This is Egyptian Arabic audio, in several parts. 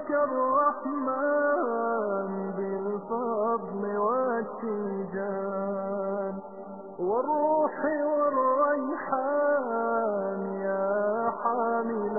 تبارك الرحمن بالفضل والتيجان والروح والريحان يا حامل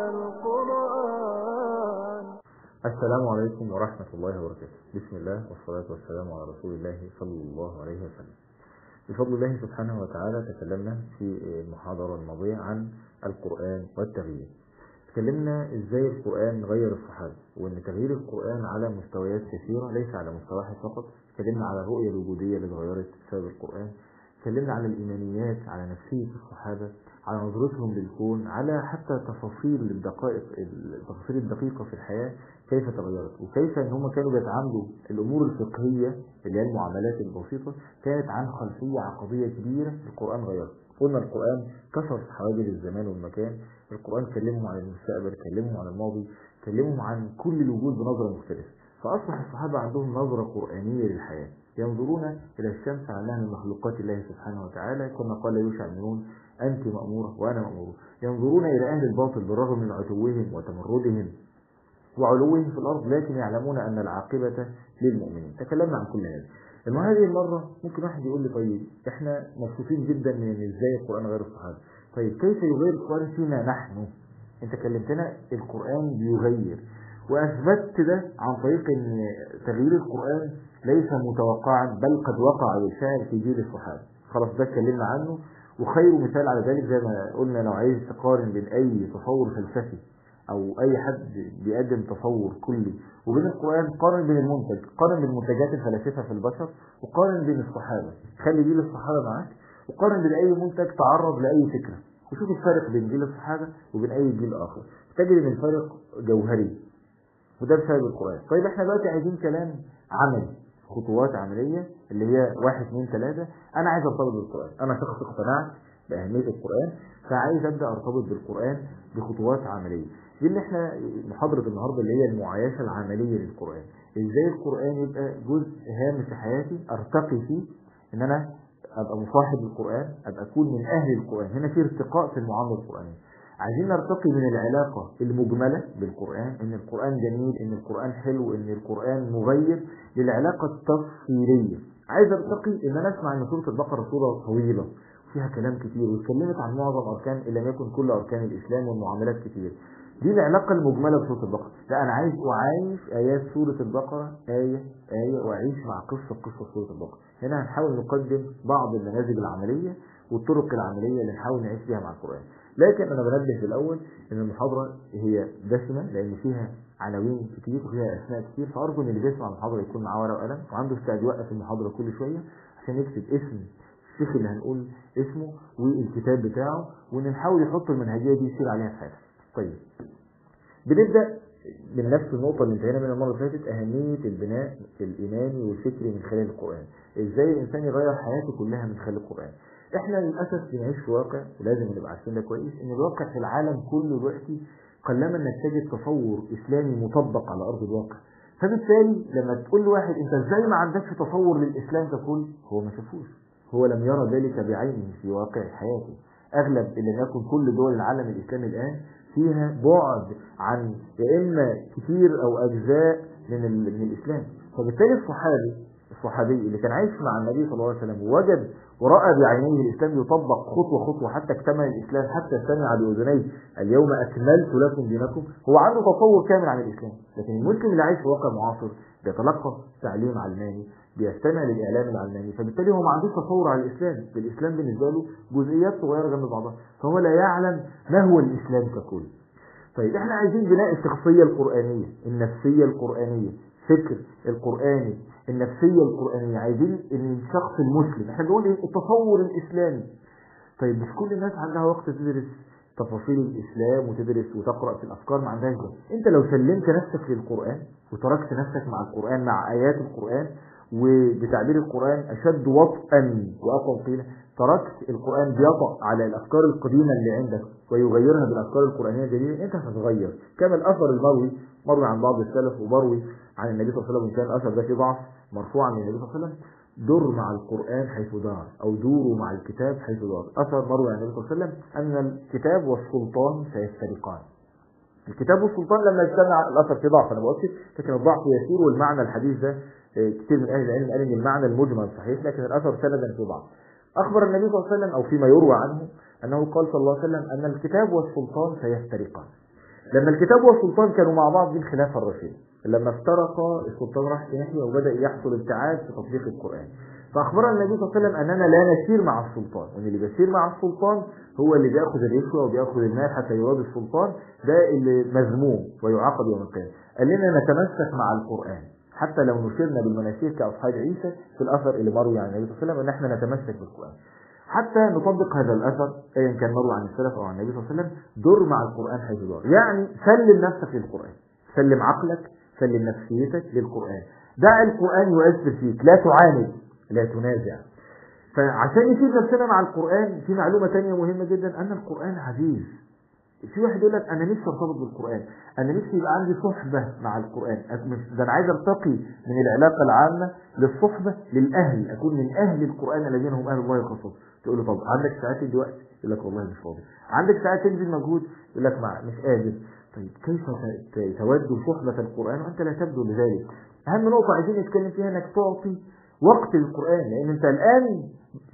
القرآن السلام عليكم ورحمة الله وبركاته بسم الله والصلاة والسلام على رسول الله صلى الله عليه وسلم بفضل الله سبحانه وتعالى تكلمنا في المحاضرة الماضية عن القرآن والتغيير تكلمنا ازاي القرآن غير الصحابة وان تغيير القرآن على مستويات كثيرة ليس على مستوى واحد فقط تكلمنا على الرؤية الوجودية اللي اتغيرت بسبب القرآن تكلمنا على الإيمانيات على نفسية الصحابة على نظرتهم للكون على حتى تفاصيل الدقائق التفاصيل الدقيقة في الحياة كيف تغيرت وكيف ان هم كانوا بيتعاملوا الامور الفقهية اللي هي المعاملات البسيطة كانت عن خلفية عقدية كبيرة القرآن غيرها قلنا القرآن كسر حواجز الزمان والمكان القرآن كلمهم عن المستقبل كلمهم عن الماضي كلمهم عن كل الوجود بنظرة مختلفة فأصبح الصحابة عندهم نظرة قرآنية للحياة ينظرون إلى الشمس على أنها من مخلوقات الله سبحانه وتعالى كما قال يوشع بن نون أنت مأمورة وأنا مأمور ينظرون إلى أهل الباطل بالرغم من عتوهم وتمردهم وعلوهم في الأرض لكن يعلمون أن العاقبة للمؤمنين تكلمنا عن كل هذا المهم هذه المرة ممكن واحد يقول لي طيب احنا مبسوطين جدا من ان ازاي القرآن غير الصحابة طيب كيف يغير القرآن فينا نحن انت كلمتنا القرآن بيغير واثبتت ده عن طريق ان تغيير القرآن ليس متوقعا بل قد وقع بالفعل في جيل الصحابة خلاص ده اتكلمنا عنه وخير مثال على ذلك زي ما قلنا لو عايز تقارن بين اي تصور فلسفي او اي حد بيقدم تصور كلي وبين القرآن قارن بين المنتج قارن بين منتجات الفلاسفة في البشر وقارن بين الصحابة خلي جيل الصحابة معاك وقارن بين اي منتج تعرض لاي فكرة وشوف الفرق بين جيل الصحابة وبين اي جيل اخر تجد ان الفرق جوهري وده بسبب القرآن طيب احنا دلوقتي عايزين كلام عملي خطوات عملية اللي هي واحد اثنين ثلاثة انا عايز ارتبط بالقرآن انا شخص اقتنعت بأهمية القرآن فعايز ابدأ ارتبط بالقرآن بخطوات عملية دي اللي احنا محاضرة النهاردة اللي هي المعايشة العملية للقرآن ازاي القرآن يبقى جزء هام في حياتي ارتقي فيه ان انا ابقى مصاحب للقرآن ابقى اكون من اهل القرآن هنا في ارتقاء في المعاملة القرآنية عايزين نرتقي من العلاقة المجملة بالقرآن ان القرآن جميل ان القرآن حلو ان القرآن مغير للعلاقة التفصيلية عايز ارتقي ان انا اسمع ان سورة البقرة سورة طويلة فيها كلام كتير واتكلمت عن معظم اركان ان لم يكن كل اركان الاسلام والمعاملات كتير دي العلاقة المجملة بسورة البقرة لا أنا عايز أعايش آيات سورة البقرة آية آية وأعيش مع قصة قصة سورة البقرة هنا هنحاول نقدم بعض النماذج العملية والطرق العملية اللي نحاول نعيش بيها مع القرآن لكن أنا بنبه في الأول إن المحاضرة هي دسمة لأن فيها عناوين كتير وفيها أسماء كتير فأرجو إن اللي بيسمع المحاضرة يكون معاه ورقة وقلم وعنده استعداد يوقف المحاضرة كل شوية عشان يكتب اسم الشيخ اللي هنقول اسمه والكتاب بتاعه وإن نحاول يحط المنهجية دي يصير عليها في حياته طيب بنبدأ من نفس النقطة اللي انتهينا منها المرة اللي فاتت أهمية البناء الإيماني والفكري من خلال القرآن إزاي الإنسان يغير حياته كلها من خلال القرآن إحنا للأسف بنعيش في واقع ولازم نبقى عارفين ده كويس إن الواقع في العالم كله دلوقتي قلما إنك تجد تصور إسلامي مطبق على أرض الواقع فبالتالي لما تقول لواحد أنت إزاي ما عندكش تصور للإسلام ككل هو ما شافوش هو لم يرى ذلك بعينه في واقع حياته أغلب إن لم يكن كل دول العالم الإسلامي الآن فيها بعد عن يا إما كتير أو أجزاء من, من الإسلام فبالتالي الصحابي الصحابي اللي كان عايش مع النبي صلى الله عليه وسلم ووجد ورأى بعينيه الإسلام يطبق خطوة خطوة حتى اكتمل الإسلام حتى سمع بأذنيه اليوم أكملت لكم دينكم هو عنده تصور كامل عن الإسلام لكن المسلم اللي عايش في واقع معاصر بيتلقى تعليم علماني بيستمع للإعلام العلماني فبالتالي هو ما عندوش تصور على الإسلام الإسلام بالنسبة له جزئيات صغيرة جنب بعضها فهو لا يعلم ما هو الإسلام ككل طيب احنا عايزين بناء الشخصية القرآنية النفسية القرآنية فكر القرآني النفسية القرآنية عايزين ان الشخص المسلم احنا بنقول ايه التصور الإسلامي طيب مش كل الناس عندها وقت تدرس تفاصيل الإسلام وتدرس وتقرأ في الأفكار ما عندهاش ده انت لو سلمت نفسك للقرآن وتركت نفسك مع القرآن مع آيات القرآن وبتعبير القرآن أشد وطئا وأقوى قيلة تركت القرآن بيطأ على الأفكار القديمة اللي عندك ويغيرها بالأفكار القرآنية الجديدة أنت هتتغير كما الأثر المروي مروي عن بعض السلف ومروي عن النبي صلى الله عليه وسلم وإن كان الأثر ده فيه ضعف مرفوع عن النبي صلى الله عليه وسلم در مع القرآن حيث دار أو دوروا مع الكتاب حيث دار أثر مروي عن النبي صلى الله عليه وسلم أن الكتاب والسلطان سيفترقان الكتاب والسلطان لما اجتمع الاثر في ضعف انا بقولش لكن الضعف يسير والمعنى الحديث ده آه، كتير من اهل العلم قال ان المعنى المجمل صحيح لكن الاثر سندا في ضعف اخبر النبي صلى الله عليه وسلم او فيما يروى عنه انه قال صلى الله عليه وسلم ان الكتاب والسلطان سيفترقان لما الكتاب والسلطان كانوا مع بعض في الخلافه الرشيده لما افترقا السلطان راح في ناحيه وبدا يحصل ابتعاد في تطبيق القران فاخبرنا النبي صلى الله عليه وسلم اننا لا نسير مع السلطان وان اللي بيسير مع السلطان هو اللي بياخذ الرشوه وبياخذ المال حتى يراد السلطان ده اللي مذموم ويعاقب يوم القيامه قال لنا نتمسك مع القران حتى لو نشرنا بالمناشير كاصحاب عيسى في الاثر اللي مروي عن النبي صلى الله عليه وسلم ان احنا نتمسك بالقران حتى نطبق هذا الاثر ايا كان مروي عن السلف او عن النبي صلى الله عليه وسلم در مع القران حيث دار يعني سلم نفسك للقران سلم عقلك سلم نفسيتك للقران دع القران يؤثر فيك لا تعاند لا تنازع فعشان نسيب نفسنا مع القرآن في معلومة تانية مهمة جدا أن القرآن عزيز في واحد يقول لك أنا نفسي أرتبط بالقرآن أنا نفسي يبقى عندي صحبة مع القرآن أك- مش- ده أنا عايز أرتقي من العلاقة العامة للصحبة للأهل أكون من أهل القرآن الذين هم أهل الله وخاصته تقول له طب عندك ساعات تدي وقت يقول لك والله مش فاضي عندك ساعات تنزل مجهود يقول لك مع مش قادر طيب كيف ت- ت- تود صحبة القرآن وأنت لا تبدو لذلك أهم نقطة عايزين نتكلم فيها إنك تعطي وقت للقرآن لأن أنت الآن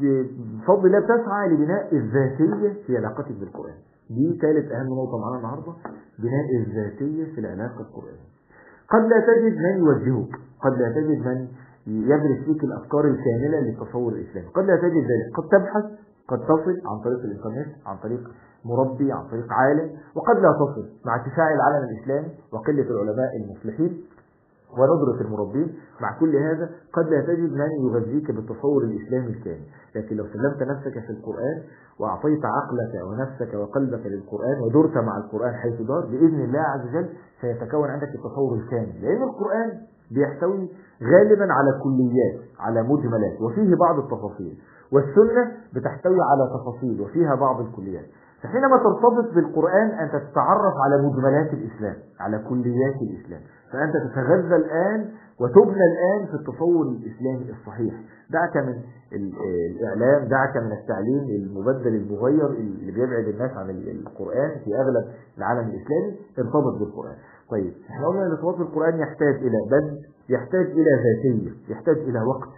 بفضل الله بتسعى لبناء الذاتية في علاقتك بالقرآن دي ثالث أهم نقطة معانا النهاردة بناء الذاتية في العلاقة القرآنية قد لا تجد من يوجهك قد لا تجد من يدرس فيك الأفكار الكاملة للتصور الإسلامي قد لا تجد ذلك قد تبحث قد تصل عن طريق الإنترنت عن طريق مربي عن طريق عالم وقد لا تصل مع اتساع العالم الإسلامي وقلة العلماء المفلحين وندرة المربين مع كل هذا قد لا تجد من يغذيك بالتصور الإسلامي الكامل لكن لو سلمت نفسك في القرآن وأعطيت عقلك ونفسك وقلبك للقرآن ودرت مع القرآن حيث دار بإذن الله عز وجل سيتكون عندك التصور الكامل لأن القرآن بيحتوي غالبا على كليات على مجملات وفيه بعض التفاصيل والسنة بتحتوي على تفاصيل وفيها بعض الكليات فحينما ترتبط بالقرآن أنت تتعرف على مجملات الإسلام على كليات الإسلام فأنت تتغذى الآن وتبنى الآن في التصور الإسلامي الصحيح دعك من ال- الإعلام دعك من التعليم المبدل المغير اللي بيبعد الناس عن ال- القرآن في أغلب العالم الإسلامي ارتبط بالقرآن طيب احنا قلنا ان الارتباط بالقرآن يحتاج إلى بند يحتاج إلى ذاتية يحتاج إلى وقت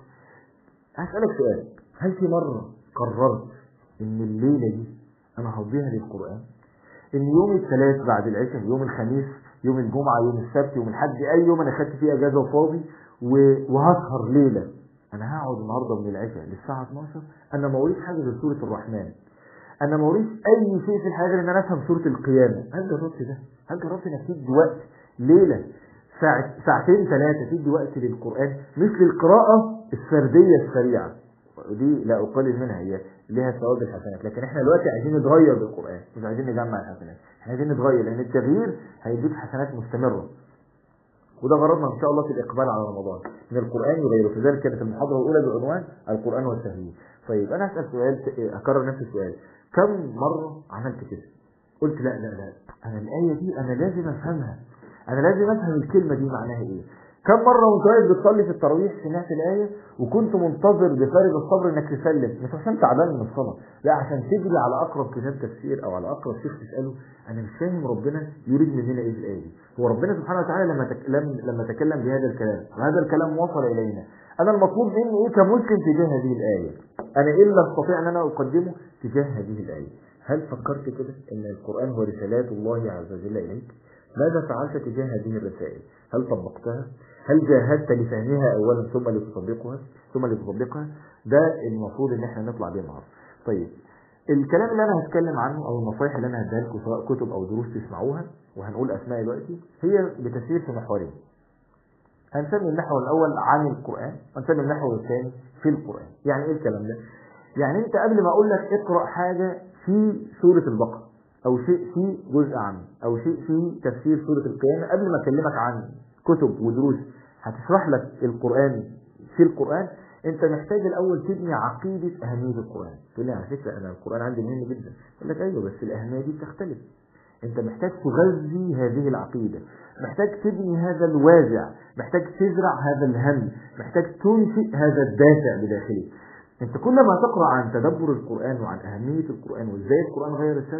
هسألك سؤال هل في مرة قررت ان الليلة دي انا هقضيها للقرآن ان يوم الثلاث بعد العشاء يوم الخميس يوم الجمعة يوم السبت يوم الحد اي يوم انا خدت فيه اجازة وفاضي و- وهسهر ليلة انا هقعد النهاردة من العشاء للساعة 12 انا ما وريش حاجة غير سورة الرحمن انا ما وريش اي شيء في الحياة غير ان انا افهم سورة القيامة هل جربت ده هل جربت انك تدي وقت ليلة ساعة ساعتين ثلاثة تدي وقت للقرآن مثل القراءة الفردية السريعة ودي لا أقلل منها هي لها ثواب الحسنات لكن احنا دلوقتي عايزين نتغير بالقرآن مش عايزين نجمع الحسنات احنا عايزين نتغير لأن التغيير هيديك حسنات مستمرة وده غرضنا ان شاء الله في الاقبال على رمضان من القران يغيره لذلك كانت المحاضره الاولى بعنوان القران والتغيير طيب انا اسال سؤال اكرر نفس السؤال كم مره عملت كده قلت لا لا لا انا الايه دي انا لازم افهمها انا لازم افهم الكلمه دي معناها ايه كم مره وانت واقف بتصلي في التراويح سمعت الايه وكنت منتظر بفارغ الصبر انك تسلم مش عشان تعبان من الصلاه لا عشان تجري على اقرب كتاب تفسير او على اقرب شيخ تساله انا مش فاهم ربنا يريد مننا ايه في الايه دي هو ربنا سبحانه وتعالى لما تكلم لما تكلم بهذا الكلام وهذا الكلام وصل الينا انا المطلوب مني ايه كمسلم تجاه هذه الايه انا ايه اللي استطيع ان انا اقدمه تجاه هذه الايه هل فكرت كده ان القران هو رسالات الله عز وجل اليك ماذا فعلت تجاه هذه الرسائل هل طبقتها هل جاهدت لفهمها اولا ثم لتطبقها ثم لتطبقها ده المفروض ان احنا نطلع بيه النهارده طيب الكلام اللي انا هتكلم عنه او النصايح اللي انا هديها لكم سواء كتب او دروس تسمعوها وهنقول اسماء دلوقتي هي بتسير في محورين هنسمي المحور الاول عن القران ونسمي المحور الثاني في القران يعني ايه الكلام ده يعني انت قبل ما اقول لك اقرا حاجه في سوره البقره او شيء في جزء عنه او شيء في تفسير سوره القيامه قبل ما اكلمك عن كتب ودروس هتشرح لك القران في القران انت محتاج الاول تبني عقيده اهميه القران تقول لي على فكره انا القران عندي مهم جدا اقول لك ايوه بس الاهميه دي بتختلف انت محتاج تغذي هذه العقيده محتاج تبني هذا الوازع محتاج تزرع هذا الهم محتاج تنشئ هذا الدافع بداخلك انت كل ما تقرا عن تدبر القران وعن اهميه القران وازاي القران غير السلف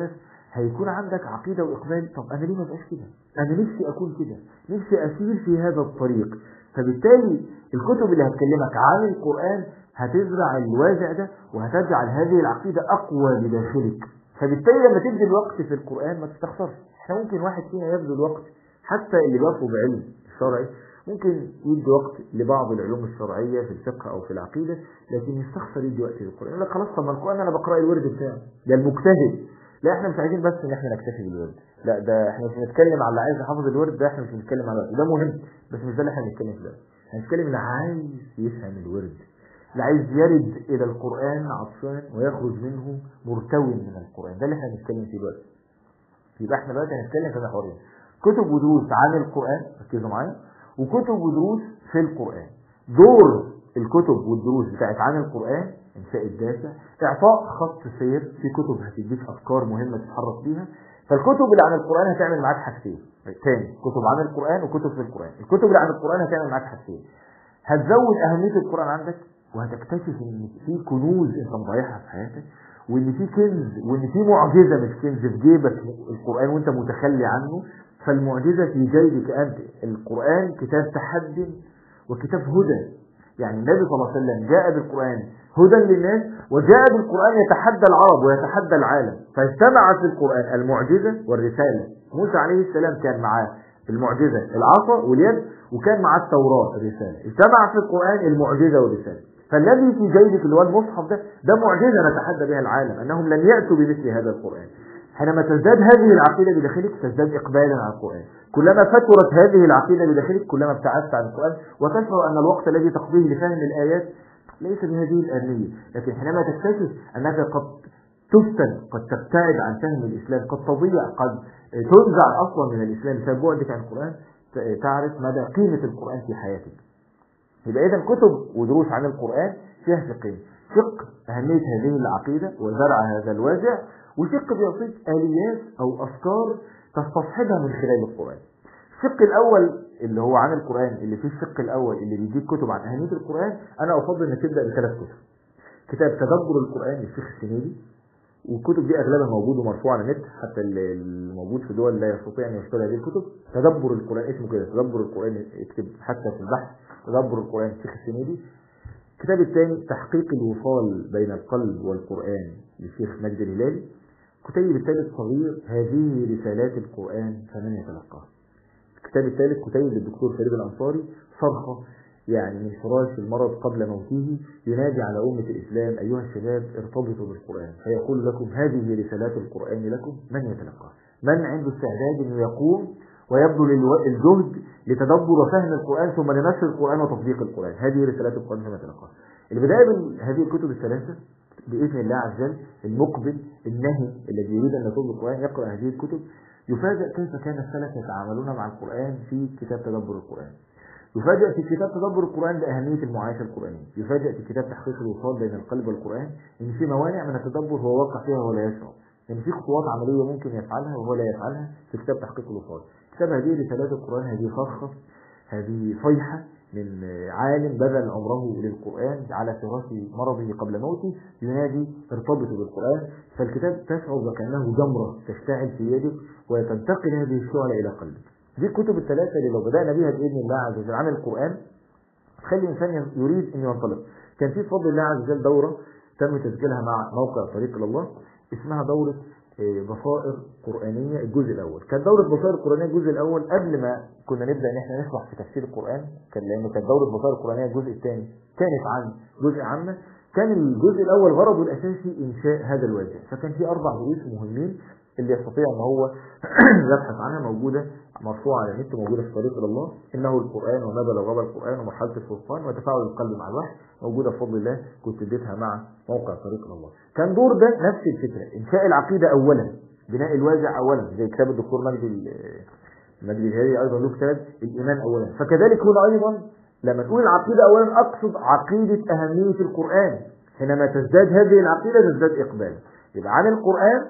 هيكون عندك عقيدة وإقبال طب أنا ليه ما بقاش كده أنا نفسي أكون كده نفسي أسير في هذا الطريق فبالتالي الكتب اللي هتكلمك عن القرآن هتزرع الوازع ده وهتجعل هذه العقيدة أقوى بداخلك فبالتالي لما تبذل الوقت في القرآن ما تستخسرش احنا ممكن واحد فينا يبذل وقت حتى اللي بيطلب علم شرعي ممكن يدي وقت لبعض العلوم الشرعية في الفقه أو في العقيدة لكن يستخسر يدي وقت للقرآن يقول لك خلاص طب ما القرآن أنا بقرأ الورد بتاعه ده المجتهد لا احنا مش عايزين بس ان احنا نكتفي بالورد لا ده احنا مش بنتكلم على اللي عايز يحفظ الورد ده احنا مش بنتكلم على الورد ده مهم بس مش ده اللي احنا بنتكلم فيه احنا بنتكلم اللي عايز يفهم الورد اللي عايز يرد الى القرآن عطشان ويخرج منه مرتو من القرآن ده اللي احنا بنتكلم فيه دلوقتي يبقى احنا دلوقتي هنتكلم في محورين كتب ودروس عن القرآن ركزوا معايا وكتب ودروس في القرآن دور الكتب والدروس بتاعت عن القرآن انشاء الدافع اعطاء خط سير في كتب هتديك افكار مهمة تتحرك بيها فالكتب اللي عن القرآن هتعمل معاك حاجتين تاني كتب عن القرآن وكتب في القرآن الكتب اللي عن القرآن هتعمل معاك حاجتين هتزود أهمية القرآن عندك وهتكتشف ان في كنوز انت مضيعها في حياتك وان في كنز وان في معجزة مش كنز في جيبك القرآن وانت متخلي عنه فالمعجزة في جيبك انت القرآن كتاب تحدي وكتاب هدى يعني النبي صلى الله عليه وسلم جاء بالقرآن هدى للناس وجاء بالقرآن يتحدى العرب ويتحدى العالم فاجتمع في القرآن المعجزة والرسالة موسى عليه السلام كان معاه المعجزة العصا واليد وكان معاه التوراة الرسالة اجتمع في القرآن المعجزة والرسالة فالذي في جيبك اللي هو المصحف ده ده معجزة نتحدى بها العالم أنهم لن يأتوا بمثل هذا القرآن حينما تزداد هذه العقيدة بداخلك تزداد إقبالا على القرآن كلما فترت هذه العقيدة بداخلك كلما ابتعدت عن القرآن وتشعر أن الوقت الذي تقضيه لفهم الآيات ليس بهذه الأهمية لكن حينما تكتشف أنك قد تفتن قد تبتعد عن فهم الإسلام قد تضيع قد تنزع أصلا من الإسلام بسبب بعدك عن القرآن تعرف مدى قيمة القرآن في حياتك يبقى إذا كتب ودروس عن القرآن فيها شقين شق أهمية هذه العقيدة وزرع هذا الوازع وشق بيعطيك آليات أو أفكار تستصحبها من خلال القرآن الشق الأول اللي هو عن القرآن اللي فيه الشق الأول اللي بيجيب كتب عن أهمية القرآن أنا أفضل إنك تبدأ بثلاث كتب كتاب تدبر القرآن للشيخ السنيدي والكتب دي أغلبها موجود ومرفوع على النت حتى الموجود في دول لا يستطيع أن يشتري هذه الكتب تدبر القرآن اسمه كده تدبر القرآن اكتب حتى في البحث تدبر القرآن الشيخ السنيدي الكتاب الثاني تحقيق الوصال بين القلب والقرآن للشيخ مجد الهلالي الكتاب الثالث صغير هذه رسالات القرآن فمن يتلقاها الكتاب الثالث كتاب للدكتور فريد الأنصاري صرخة يعني من فراش المرض قبل موته ينادي على أمة الإسلام أيها الشباب ارتبطوا بالقرآن فيقول لكم هذه رسالات القرآن لكم من يتلقاها من عنده استعداد أنه يقوم ويبذل الجهد لتدبر وفهم القرآن ثم لنشر القرآن وتطبيق القرآن هذه رسالات القرآن كما تلقاها البداية من هذه الكتب الثلاثة بإذن الله عز وجل المقبل النهي الذي يريد أن يطلب القرآن يقرأ هذه الكتب يفاجأ كيف كان السلف يتعاملون مع القرآن في كتاب تدبر القرآن يفاجأ في كتاب تدبر القرآن بأهمية المعايشة القرآنية يفاجأ في كتاب تحقيق الوصال بين القلب والقرآن إن في موانع من التدبر هو واقع فيها ولا يشعر إن في خطوات عملية ممكن يفعلها وهو لا يفعلها في كتاب تحقيق الوصال كتاب هذه رسالات القرآن هذه صرخة هذه صيحة من عالم بذل عمره للقرآن على فراش مرضه قبل موته ينادي ارتبطوا بالقرآن فالكتاب تشعر وكأنه جمرة تشتعل في يدك وتنتقل هذه الشعلة إلى قلبك دي الكتب الثلاثة اللي لو بدأنا بها بإذن الله عز وجل عن القرآن تخلي الإنسان يريد أن ينطلق كان في بفضل الله عز وجل دورة تم تسجيلها مع موقع طريق إلى الله اسمها دورة بصائر قرآنية الجزء الأول كانت دورة بصائر قرآنية الجزء الأول قبل ما كنا نبدأ إن إحنا نشرح في تفسير القرآن كان لأنه كانت دورة بصائر قرآنية الجزء الثاني كانت عن جزء عامة كان الجزء الأول غرضه الأساسي إنشاء هذا الواجب فكان في أربع دروس مهمين اللي يستطيع ان هو يبحث عنها موجودة مرفوعة على النت موجودة في طريق الى الله انه القرآن وما بلغ القرآن ومرحلة الفرقان وتفاعل القلب مع الوحي موجودة بفضل الله كنت اديتها مع موقع طريق الى الله كان دور ده نفس الفكرة انشاء العقيدة اولا بناء الوازع اولا زي كتاب الدكتور مجدي مجدي الهادي ايضا له كتاب الايمان اولا فكذلك هنا ايضا لما نقول العقيدة اولا اقصد عقيدة اهمية القرآن حينما تزداد هذه العقيدة تزداد اقبال يبقى عن القرآن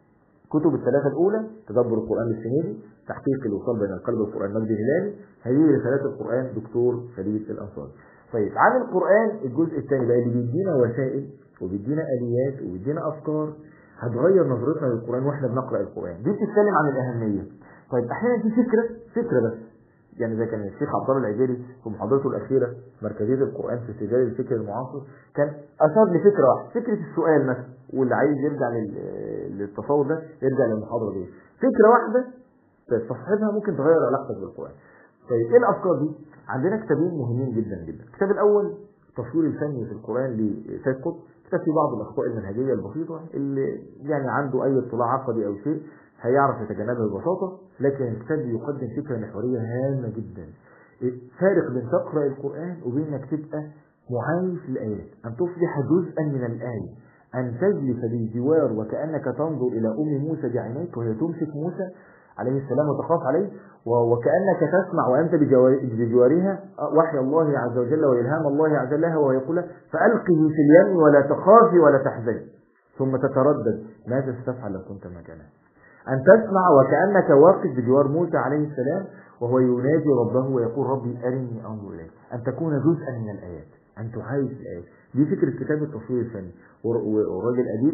كتب الثلاثة الأولى تدبر القرآن السنيدي تحقيق الوصال بين القلب والقرآن مجدي الهلالي هذه رسالات القرآن دكتور فريد الأنصاري طيب عن القرآن الجزء الثاني بقى اللي بيدينا وسائل وبيدينا آليات وبيدينا أفكار هتغير نظرتنا للقرآن واحنا بنقرأ القرآن دي بتتكلم عن الأهمية طيب أحيانا في فكرة فكرة بس يعني زي كان الشيخ عبد الله العجيري في محاضرته الأخيرة مركزية القرآن في سجال الفكر المعاصر كان أشار لفكرة واحدة فكرة السؤال مثلا واللي عايز يرجع لل- للتصور ده يرجع للمحاضرة دي فكرة واحدة تصحيحها ممكن تغير علاقتك بالقرآن طيب ايه الافكار دي عندنا كتابين مهمين جدا جدا الكتاب الاول التصوير الفني في القرآن لسيد قطب كتاب فيه بعض الاخطاء المنهجية البسيطة اللي يعني عنده اي اطلاع عقدي او شيء هيعرف يتجنبها ببساطة لكن الكتاب بيقدم فكرة محورية هامة جدا فارق بين تقرأ القرآن وبين انك تبقى معايش للآيات أن تصبح جزءا من الآية أن تجلس بالجوار وكأنك تنظر إلى أم موسى بعينيك وهي تمسك موسى عليه السلام وتخاف عليه و- وكأنك تسمع وأنت بجوا- بجوارها وحي الله عز وجل وإلهام الله عز وجل وهو يقول لها فألقه في اليم ولا تخافي ولا تحزني ثم تتردد ماذا ستفعل لو كنت مكانه أن تسمع وكأنك واقف بجوار موسى عليه السلام وهو ينادي ربه ويقول ربي أرني أنظر إليك أن تكون جزءا من الآيات أن تعايش الآيات دي فكرة كتاب التصوير الفني ور- والراجل أديب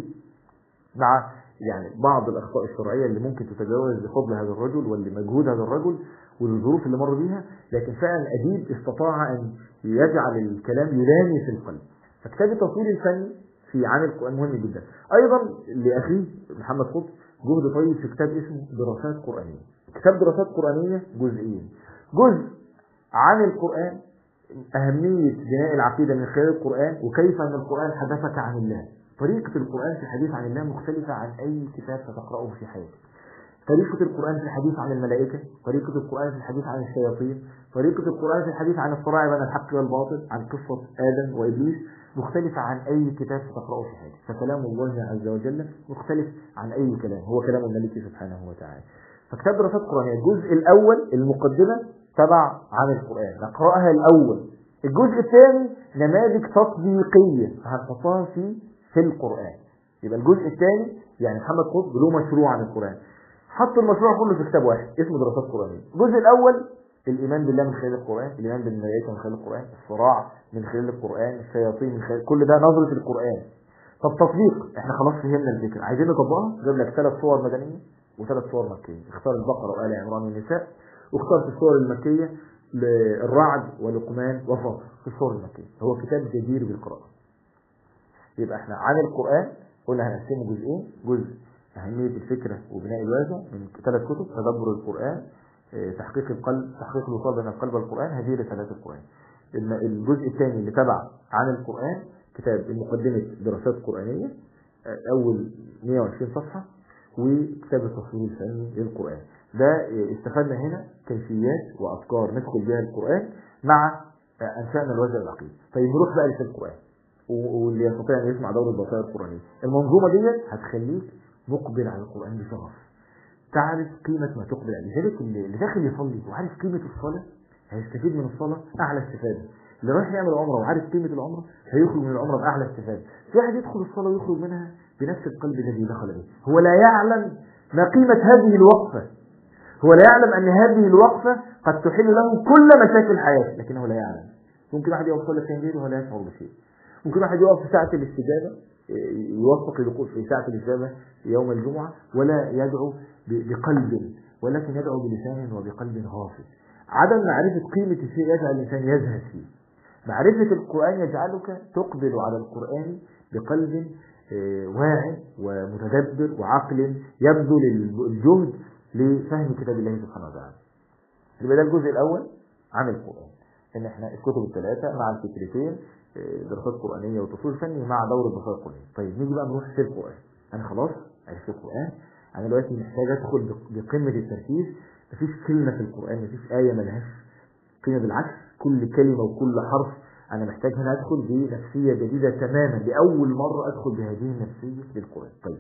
مع يعني بعض الأخطاء الشرعية اللي ممكن تتجاوز بفضل هذا الرجل واللي مجهود هذا الرجل والظروف اللي مر بيها لكن فعلا أديب استطاع أن يجعل الكلام يلامي في القلب فكتاب التصوير الفني في عن القرآن مهم جدا أيضا لأخيه محمد قطب جهد طيب في كتاب اسمه دراسات قرآنية كتاب دراسات قرآنية جزئين جزء عن القرآن أهمية بناء العقيدة من خلال القرآن وكيف أن القرآن حدثك عن الله طريقة القرآن في الحديث عن الله مختلفة عن أي كتاب ستقرأه في حياتك طريقة القرآن في الحديث عن الملائكة طريقة القرآن في الحديث عن الشياطين طريقة القرآن في الحديث عن الصراع بين الحق والباطل عن قصة آدم وإبليس مختلفة عن أي كتاب ستقرأه في حياتك فكلام الله عز وجل مختلف عن أي كلام هو كلام الملك سبحانه وتعالى فكتاب دراسات قرآنية الجزء الأول المقدمة تبع عن القرآن نقرأها الأول الجزء الثاني نماذج تطبيقية هنحطها في في القرآن يبقى الجزء الثاني يعني محمد قطب له مشروع عن القرآن حط المشروع كله في كتاب واحد اسمه دراسات قرآنية الجزء الأول الإيمان بالله من خلال القرآن الإيمان بالملائكة من خلال القرآن الصراع من خلال القرآن الشياطين من خلال كل ده نظرة القرآن طب تطبيق احنا خلاص فهمنا الفكرة عايزين نطبقها جاب لك ثلاث صور مدنية وثلاث صور مكية اختار البقرة وآل عمران والنساء واختار في الصور المكية الرعد ولقمان وفاطر في الصور المكية هو كتاب جدير بالقراءة يبقى احنا عن القرآن قلنا هنقسمه جزئين جزء أهمية الفكرة وبناء الوازع من ثلاث كتب تدبر القرآن اه، تحقيق القلب تحقيق الوصول بين القلب والقرآن هذه رسالات القرآن الم- الجزء الثاني اللي تبع عن القرآن كتاب مقدمة دراسات قرآنية اه، أول 120 صفحة وكتاب التصوير الفني للقرآن ده اه، استفدنا هنا كيفيات وأفكار ندخل بها القرآن مع اه، أنشأنا الوازع العقيد طيب نروح بقى لسه القرآن و- واللي يستطيع ان يسمع دورة البصائر القرآنية المنظومة دي هتخليك مقبل على القرآن بشغف تعرف قيمة ما تقبل عليه لذلك اللي اللي داخل يصلي وعارف قيمة الصلاة هيستفيد من الصلاة أعلى استفادة اللي رايح يعمل عمرة وعارف قيمة العمرة هيخرج من العمرة بأعلى استفادة في واحد يدخل الصلاة ويخرج منها بنفس القلب الذي دخل به هو لا يعلم ما قيمة هذه الوقفة هو لا يعلم أن هذه الوقفة قد تحل له كل مشاكل حياته لكنه لا يعلم ممكن واحد يقف صلى سنين وهو لا يشعر بشيء ممكن واحد يقف في ساعة الاستجابة يوفق للوقوف في ساعة الاستجابة يوم الجمعة ولا يدعو ب- بقلب ولكن يدعو بلسان وبقلب غافل عدم معرفة قيمة الشيء يجعل الإنسان يزهد فيه معرفة القرآن يجعلك تقبل على القرآن بقلب آه، واعي ومتدبر وعقل يبذل الجهد لفهم كتاب الله سبحانه وتعالى يبقى ده الجزء الأول عن القرآن إن إحنا الكتب الثلاثة مع الفكرتين آه، دراسات قرآنية وتصوير فني مع دورة بصائر قرآنية طيب نيجي بقى نروح في القرآن أنا خلاص عرفت القرآن أنا دلوقتي محتاج أدخل بق- بقمة التركيز مفيش كلمة في القرآن مفيش آية ملهاش قيمة بالعكس كل كلمة وكل حرف أنا محتاج هنا أدخل بنفسية جديدة تماما لأول مرة أدخل بهذه النفسية للقرآن طيب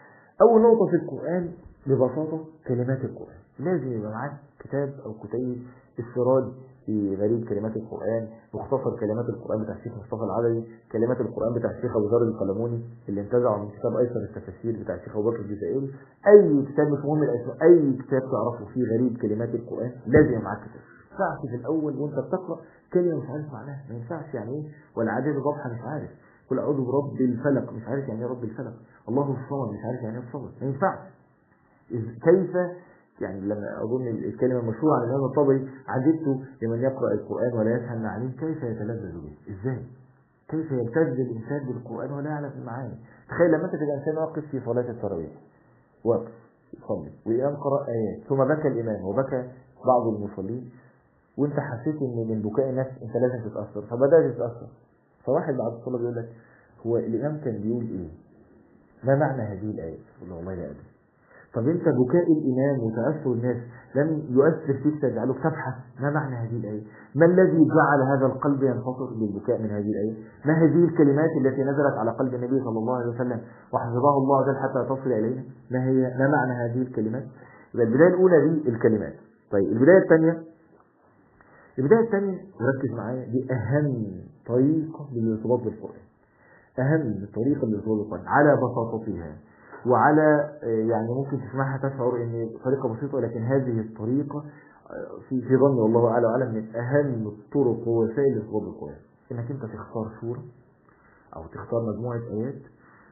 أول نقطة في القرآن ببساطة كلمات القرآن لازم يبقى معاك كتاب أو كتيب السراج في غريب كلمات القرآن مختصر كلمات القرآن بتاع الشيخ مصطفى العدوي كلمات القرآن بتاع الشيخ أبو ذر القلموني اللي انتزعه من كتاب أيسر التفاسير بتاع الشيخ أبو بكر الجزائري أي كتاب مش مهم الأسماء أي كتاب تعرفه فيه غريب كلمات القرآن لازم يبقى معاك كتاب ما ينفعش في الأول وأنت بتقرأ كلمة مش عارف معناها ما ينفعش يعني إيه ولا عدد ضبحة مش عارف قل اعوذ برب الفلق مش عارف يعني ايه رب الفلق الله الصمد مش عارف يعني ايه الصمد ما ينفعش إذ- كيف يعني لما اظن الكلمه المشهوره عن الامام الطبري عجبت لمن يقرا القران ولا يفهم معانيه كيف يتلذذ به ازاي كيف يلتذ الانسان بالقران ولا يعلم المعاني تخيل لما انت تبقى انسان واقف في صلاه التراويح واقف يصلي والامام قرا ايات ثم بكى الامام وبكى بعض المصلين وانت حسيت ان من بكاء الناس انت لازم تتاثر فبدات تتاثر فواحد بعد الصلاه بيقول لك هو الامام كان بيقول ايه؟ ما معنى هذه الايه؟ تقول له والله لا ادري طب انت بكاء الامام وتاثر الناس لم يؤثر فيك تجعلك تبحث ما معنى هذه الايه؟ ما الذي جعل هذا القلب ينفطر للبكاء من هذه الايه؟ ما هذه الكلمات التي نزلت على قلب النبي صلى الله عليه وسلم وحفظها الله عز وجل حتى تصل الينا؟ ما هي ما معنى هذه الكلمات؟ يبقى البدايه الاولى دي الكلمات. طيب البدايه الثانيه البدايه الثانيه ركز معايا دي اهم طريقه للارتباط بالقران. اهم طريقه للارتباط بالقران على بساطتها وعلى آه، يعني ممكن تسمعها تشعر ان طريقه بسيطه لكن هذه الطريقه آه، في في ظني والله اعلى واعلم من اهم الطرق ووسائل الارتباط بالقران انك انت تختار سوره او تختار مجموعه ايات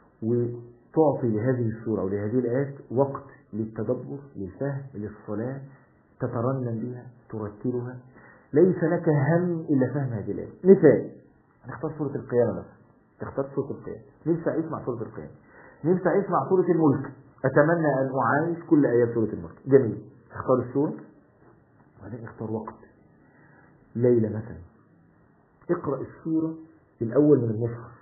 وتعطي لهذه السوره او لهذه الايات وقت للتدبر للفهم للصلاه تترنم بها ترتلها ليس لك هم الا فهم هذه الايات مثال نختار سوره القيامه بس تختار سوره القيامه نفسي اعيش مع سوره القيامه نفسي اعيش مع سوره الملك اتمنى ان اعايش كل ايات سوره الملك جميل اختار السوره وبعدين اختار وقت ليله مثلا اقرا السوره الاول من المصحف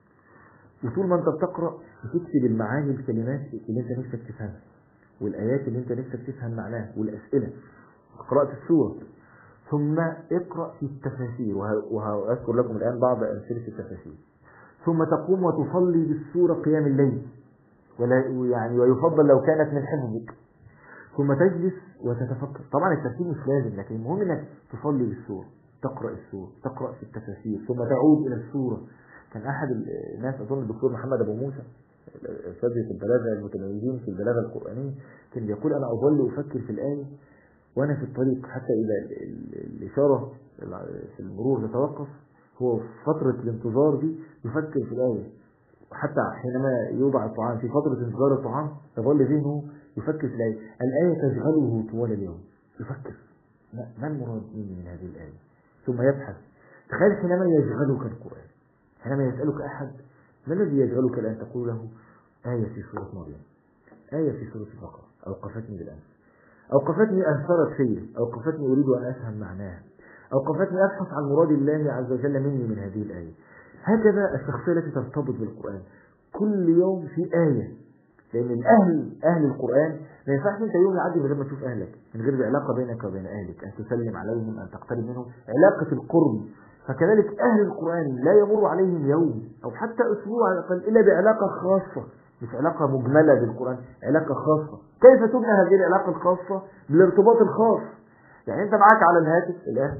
وطول ما انت بتقرا بتكتب المعاني الكلمات اللي انت نفسك تفهمها والايات اللي انت نفسك تفهم معناها والاسئله قرات السوره ثم اقرا في التفاسير وه- وهذكر لكم الان بعض امثله التفاسير ثم تقوم وتصلي بالسوره قيام الليل ولا يعني ويفضل لو كانت من حفظك ثم تجلس وتتفكر طبعا الترتيب مش لازم لكن المهم انك تصلي بالسوره تقرا السوره تقرا في التفاسير ثم تعود الى السوره كان احد الناس اظن الدكتور محمد ابو موسى اساتذه البلاغه المتميزين في البلاغه القرانيه كان بيقول انا اظل افكر في الايه وانا في الطريق حتى اذا ال- ال- الاشاره في المرور تتوقف هو في فتره الانتظار دي يفكر في الايه حتى حينما يوضع الطعام في فترة انتظار الطعام يظل ذهنه يفكر في الآية الآية تشغله طوال اليوم يفكر ما ما المراد مني من هذه الآية ثم يبحث تخيل حينما يشغلك القرآن حينما يسألك أحد ما الذي يشغلك الآن تقول له آية في سورة مريم آية في سورة البقرة أوقفتني بالأمس أوقفتني أثرت فيا أوقفتني أريد أن أفهم معناها أوقفتني أبحث عن مراد الله عز وجل مني من هذه الآية هكذا الشخصية التي ترتبط بالقرآن كل يوم في آية لأن الأهل أهل القرآن ما ينفعش أنت يوم يعدي من غير ما تشوف أهلك من غير علاقة بينك وبين أهلك أن تسلم عليهم أن تقترب منهم علاقة القرب فكذلك أهل القرآن لا يمر عليهم يوم أو حتى أسبوع على الأقل إلا بعلاقة خاصة مش علاقة مجملة بالقرآن علاقة خاصة كيف تبنى هذه العلاقة الخاصة بالارتباط الخاص يعني أنت معاك على الهاتف الآن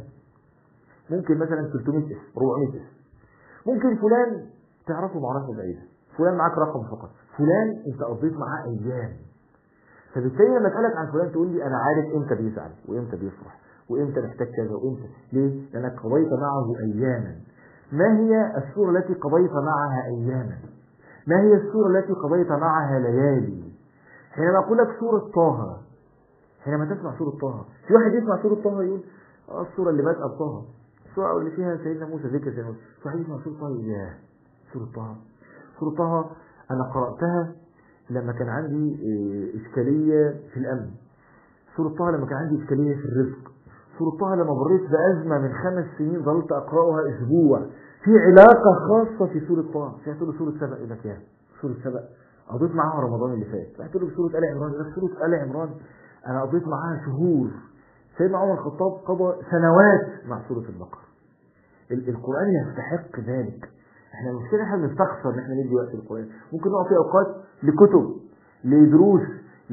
ممكن مثلا 300 اسم 400 اسم ممكن فلان تعرفه معرفة بعيدة فلان معاك رقم فقط فلان انت قضيت معاه ايام فبالتالي لما اسالك عن فلان تقول لي انا عارف امتى بيزعل وامتى بيفرح وامتى محتاج كذا وامتى ليه؟ لانك قضيت معه اياما ما هي السورة التي قضيت معها اياما ما هي السورة التي قضيت معها ليالي حينما اقول لك سورة طه حينما تسمع سورة طه في واحد يسمع سورة طه يقول اه السورة اللي بدأت بطه السورة اللي فيها سيدنا موسى ذكر سيدنا موسى في واحد يسمع سورة طه يقول ياه سورة طه سورة طه أنا قرأتها لما كان عندي إيه، إشكالية في الأمن سورة طه لما كان عندي إشكالية في الرزق سورة طه لما مريت بأزمة من خمس سنين ظلت أقرأها أسبوع في علاقة خاصة في سورة طه فيها تقول له سورة سبأ يقول لك يا سورة سبأ قضيت معاها رمضان اللي فات رحت له سورة آل عمران يقول لك سورة آل عمران أنا قضيت معاها شهور سيدنا عمر الخطاب قضى سنوات مع سورة البقرة ال- القرآن يستحق ذلك احنا المشكلة احنا بنستخسر ان احنا ندي وقت للقرآن ممكن نقف في اوقات لكتب لدروس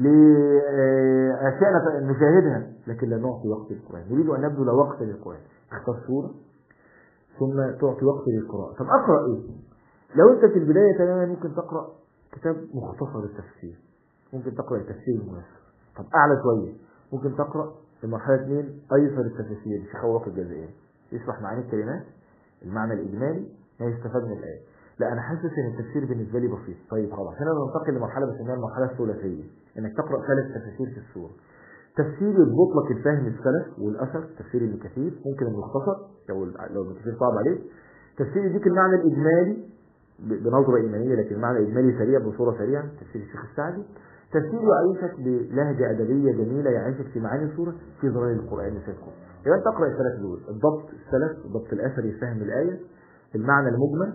لأشياء نت- نشاهدها لكن لا نعطي وقت للقرآن نريد أن نبذل وقت للقرآن تختار سورة ثم تعطي وقت للقراءة طب أقرأ إيه؟ لو أنت في البداية تماما ممكن تقرأ كتاب مختصر التفسير ممكن تقرأ التفسير الميسر طب أعلى شوية ممكن تقرأ في مرحلة اثنين أيسر التفاسير الشيخ أبو بكر الجزائري يشرح معاني الكلمات المعنى الإجمالي ما يستفاد من الآية لا انا حاسس ان التفسير بالنسبه لي بسيط طيب خلاص هنا ننتقل لمرحله بسميها المرحله الثلاثيه انك تقرا ثلاث تفاسير في السوره تفسير يضبط لك الفهم السلف والاثر تفسير ابن كثير ممكن المختصر لو لو ابن كثير صعب عليك تفسير يديك المعنى الاجمالي ب- بنظره ايمانيه لكن المعنى الاجمالي سريع بصوره سريعه تفسير الشيخ السعدي تفسير يعيشك بلهجه ادبيه جميله يعيشك في معاني السوره في ظلال القران لسيدكم يبقى انت تقرا الثلاث دول الضبط السلف الضبط الاثري فهم الايه المعنى المجمل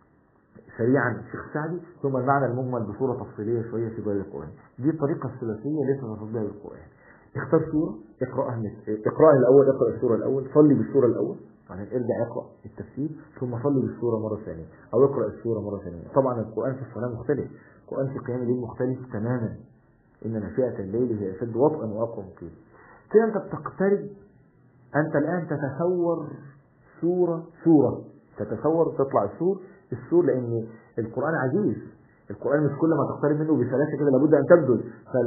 سريعا الشيخ السعدي ثم المعنى المجمل بصورة تفصيلية شوية في ظاهر القرآن دي الطريقة الثلاثية التي تفضل بها بالقرآن اختار سورة اقرأها من- اقرأها الأول اقرأ السورة الأول صلي بالسورة الأول بعدين ارجع اقرأ التفسير ثم صلي بالسورة مرة ثانية أو اقرأ السورة مرة ثانية طبعا القرآن في الصلاة مختلف القرآن في قيام الليل مختلف تماما إن ناشئة الليل هي أشد وطئا وأقوى مقيم كده أنت بتقترب أنت الآن تتصور سورة سورة تتصور تطلع السور السور لأن القرآن عزيز القرآن مش كل ما تقترب منه بسلاسة كده لابد أن تبذل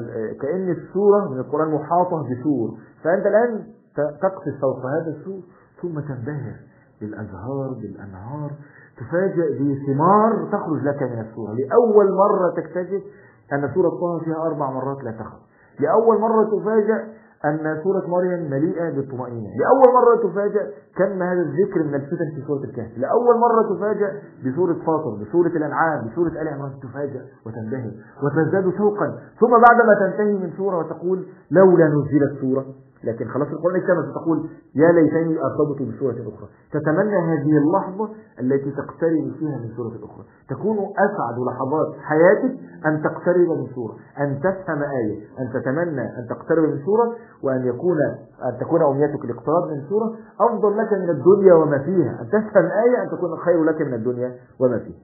فكأن السورة من القرآن محاطة بسور فأنت الآن ت- تقفز فوق هذا السور ثم تنبهر بالأزهار بالأنهار تفاجأ بثمار تخرج لك من السورة لأول مرة تكتشف أن سورة طه فيها أربع مرات لا تخرج لأول مرة تفاجأ أن سورة مريم مليئة بالطمأنينة لأول مرة تفاجأ كم هذا الذكر من الفتن في سورة الكهف لأول مرة تفاجأ بسورة فاطر بسورة الأنعام بسورة آل عمران تفاجأ وتنبهر وتزداد شوقا ثم بعدما تنتهي من سورة وتقول لولا نزلت سورة لكن خلاص القرآن اكتمل تقول يا ليتني ارتبط بسورة أخرى تتمنى هذه اللحظة التي تقترب فيها من سورة أخرى تكون أسعد لحظات حياتك أن تقترب من سورة أن تفهم آية أن تتمنى أن تقترب من سورة وأن يكون أن تكون أمنيتك الاقتراب من سورة أفضل لك من الدنيا وما فيها أن تفهم آية أن تكون خير لك من الدنيا وما فيها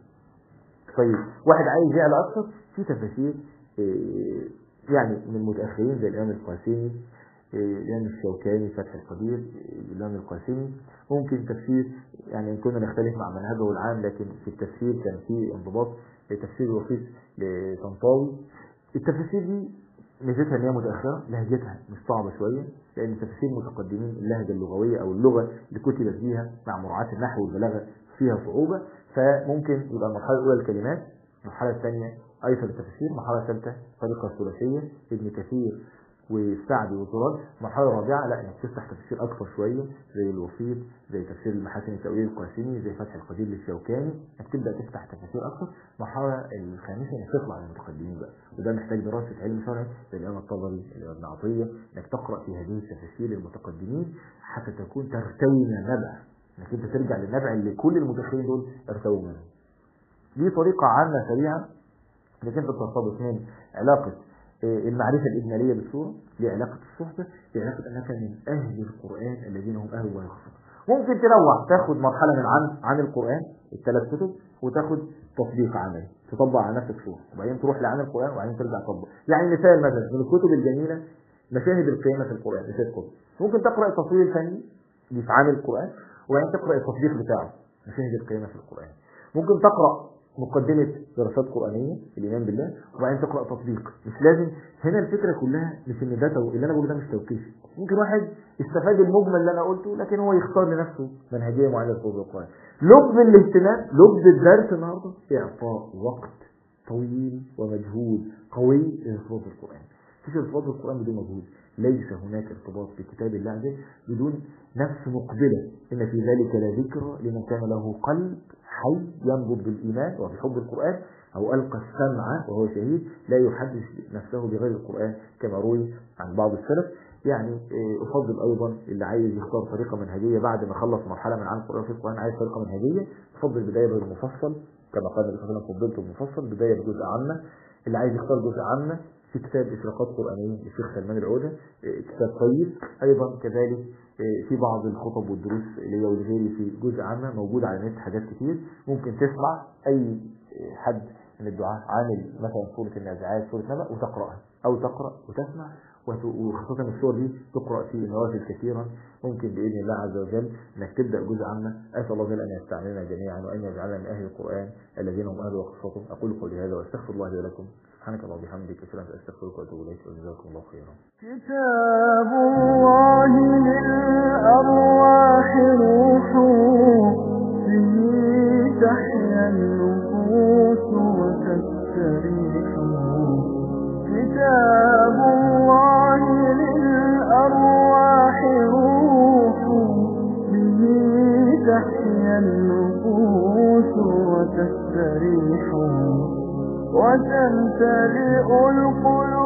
طيب واحد عايز يعلى أكثر في تفاسير إيه، يعني من المتأخرين زي الإمام القاسمي إيه، الإمام الشوكاني فتح القدير إيه، الإمام القاسمي ممكن تفسير يعني إن كنا نختلف مع منهجه العام لكن في التفسير كان في انضباط إيه، تفسير وسيط لطنطاوي التفاسير دي ميزتها ان هي متاخره لهجتها مش صعبه شويه لان تفاسير متقدمين اللهجه اللغويه او اللغه اللي كتبت بيها مع مراعاه النحو والبلاغه فيها صعوبه فممكن يبقى المرحله الاولى الكلمات المرحله الثانيه ايسر التفسير المرحله الثالثه الطريقه الثلاثيه ابن كثير والسعدي والتراث المرحله الرابعه لا انك تفتح تفسير اكثر شويه زي الوسيط زي تفسير المحاسن التاويل القاسمي زي فتح القدير للشوكاني انك تبدا تفتح تفاسير اكثر المرحله الخامسه انك تطلع للمتقدمين بقى وده محتاج دراسه علم شرعي زي الامام الطبري الامام ابن عطيه انك تقرا في هذه التفاسير المتقدمين حتى تكون ترتوي من النبع انك انت ترجع للنبع اللي كل المتاخرين دول ارتووا منه دي طريقه عامه سريعه انك انت ترتبط من علاقه آه، المعرفة الإجمالية بالسورة لعلاقة الصحبة لعلاقة أنك من أهل القرآن الذين هم أهل الله يخصهم ممكن تنوع تاخد مرحلة من عن عن القرآن الثلاث كتب وتاخد تطبيق عملي تطبق على نفسك سورة وبعدين تروح لعن القرآن وبعدين ترجع تطبق يعني مثال مثلا من الكتب الجميلة مشاهد القيامة في القرآن لست كتب ممكن تقرأ التصوير الفني اللي في عن القرآن وبعدين تقرأ التطبيق بتاعه مشاهد القيامة في القرآن ممكن تقرأ مقدمة دراسات قرآنية الإيمان بالله وبعدين تقرأ تطبيق مش لازم هنا الفكرة كلها مش إن ده تو... اللي أنا بقوله ده مش توقيفي ممكن واحد استفاد المجمل اللي أنا قلته لكن هو يختار لنفسه منهجية معينة في القرآن لب الاهتمام لب الدرس النهارده إعطاء وقت طويل ومجهود قوي لإرتباط القرآن مفيش ارتباط بالقرآن بدون مجهود ليس هناك ارتباط بكتاب الله عز وجل بدون نفس مقبلة إن في ذلك لذكرى لمن كان له قلب حي ينبض بالإيمان وفي حب القرآن أو ألقى السمع وهو شهيد لا يحدث نفسه بغير القرآن كما روي عن بعض السلف يعني آه، أفضل أيضا اللي عايز يختار طريقة منهجية بعد ما خلص مرحلة من عن القرآن في القرآن عايز طريقة منهجية يفضل البداية بالمفصل كما قال النبي صلى الله عليه وسلم فضلت المفصل بداية بجزء عامة اللي عايز يختار جزء عامة في كتاب إشراقات قرآنية للشيخ سلمان العودة آه، كتاب طيب أيضا كذلك آه، في بعض الخطب والدروس ليا ولغيري في جزء عامة موجود على النت حاجات كتير ممكن تسمع أي آه، حد من الدعاة عامل مثلا سورة النازعات سورة نبأ وتقرأها أو تقرأ وتسمع وت- وخاصة السور دي تقرأ في نوافل كثيرا ممكن بإذن الله عز وجل إنك تبدأ جزء عامة أسأل الله جل أن يستعملنا جميعا وأن يجعلنا من أهل القرآن الذين هم أهل وخاصته أقول قولي هذا وأستغفر الله لي ولكم سبحانك اللهم وبحمدك أشهد أن لا إله إلا أنت أستغفرك وأتوب إليك وجزاكم الله خيرا كتاب الله للأرواح روح فيه تحيا النفوس النفوس وتستريح كتاب الله للأرواح روح به تحيا النفوس وتستريح وتمتلئ القلوب